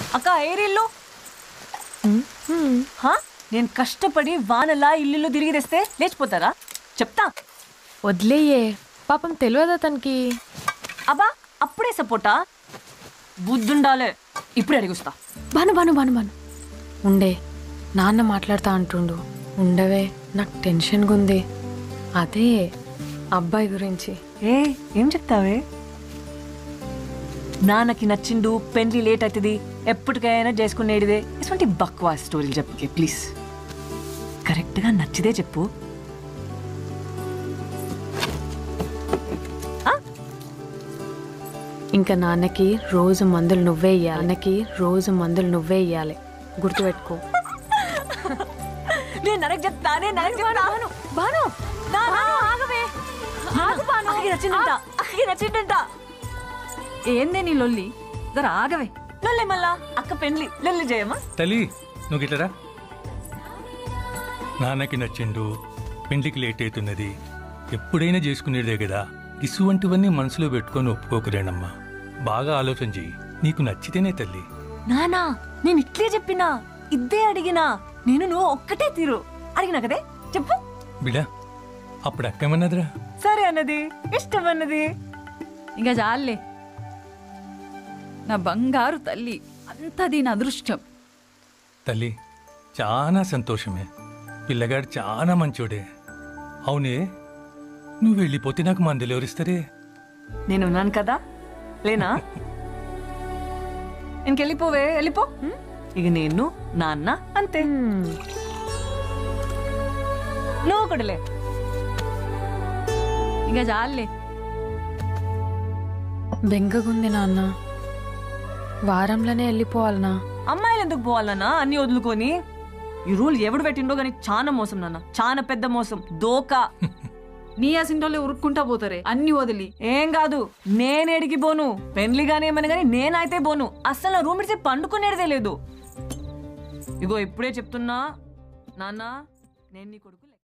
అక్క ఏరిల్లు హా? నేను కష్టపడి వానలా ఇల్లు తిరిగి తెస్తే లేచిపోతారా చెప్తా వదిలేయే పాపం తెలియదు అతనికి అబ్బా అప్పుడే సపోటా బుద్ధుండాలే ఇప్పుడే అడిగిస్తా బాను బాను బాను బాను ఉండే నాన్న మాట్లాడతా అంటుండు ఉండవే నాకు టెన్షన్గా ఉంది అదే అబ్బాయి గురించి ఏ ఏం చెప్తావే నాన్నకి నచ్చిండు పెళ్లి లేట్ అవుతుంది ఎప్పటికైనా చేసుకునేటిదే ఇటువంటి బక్వా స్టోరీలు చెప్పుకే ప్లీజ్ కరెక్ట్గా నచ్చిదే చెప్పు ఇంకా నాన్నకి రోజు మందులు నువ్వే ఇయ్యాలి నాన్నకి రోజు మందులు నువ్వే ఇయ్యాలి గుర్తుపెట్టుకో నేను నరక చెప్తా నేను నరక చెప్తా బాను ఆగవే ఆగు బాను అక్కకి నచ్చిందంట అక్కకి నచ్చిందంట ఏందే నీ లొల్లి జర ఆగవే లొల్లి మళ్ళా అక్క పెళ్లి లొల్లి చేయమా తల్లి నువ్వు గిట్లరా నాన్నకి నచ్చిండు పెండ్లికి లేట్ అవుతున్నది ఎప్పుడైనా చేసుకునేదే కదా ఇసువంటివన్నీ మనసులో పెట్టుకొని ఒప్పుకోకలేనమ్మా బాగా ఆలోచన చెయ్యి నీకు నచ్చితేనే తల్లి నానా నేను ఇట్లే చెప్పినా ఇద్దే అడిగినా నేను నువ్వు ఒక్కటే తీరు అడిగినా కదే చెప్పు బిడా అప్పుడు అక్కేమన్నదిరా సరే అన్నది ఇష్టం అన్నది ఇంకా చాలే నా బంగారు తల్లి అంత దీని అదృష్టం తల్లి చాలా సంతోషమే పిల్లగాడు చాలా మంచోడే అవునే నువ్వు వెళ్ళిపోతే నాకు మందులు ఎవరిస్తారే నేను ఉన్నాను కదా లేనా ఇంకెళ్ళిపోవే వెళ్ళిపో ఇక నేను నాన్న అంతే నువ్వు కూడాలే ఇంకా చాలే బెంగగుంది నాన్న వారంలోనే వెళ్ళిపోవాలనా అమ్మాయిలు ఎందుకు పోవాలన్నా అన్ని వదులుకొని ఈ రూల్ ఎవడు పెట్టిండో గానీ చాలా మోసం నాన్న చాలా పెద్ద మోసం దోకా నీ అసింటోళ్ళే ఉరుక్కుంటా పోతారే అన్ని వదిలి ఏం కాదు నేను ఎడికి పోను పెళ్లి గానీ ఏమని గానీ నేనైతే పోను అస్సలు నా రూమ్ ఇడితే పండుకునేదే లేదు ఇగో ఇప్పుడే చెప్తున్నా నాన్న నేను నీ కొడుకు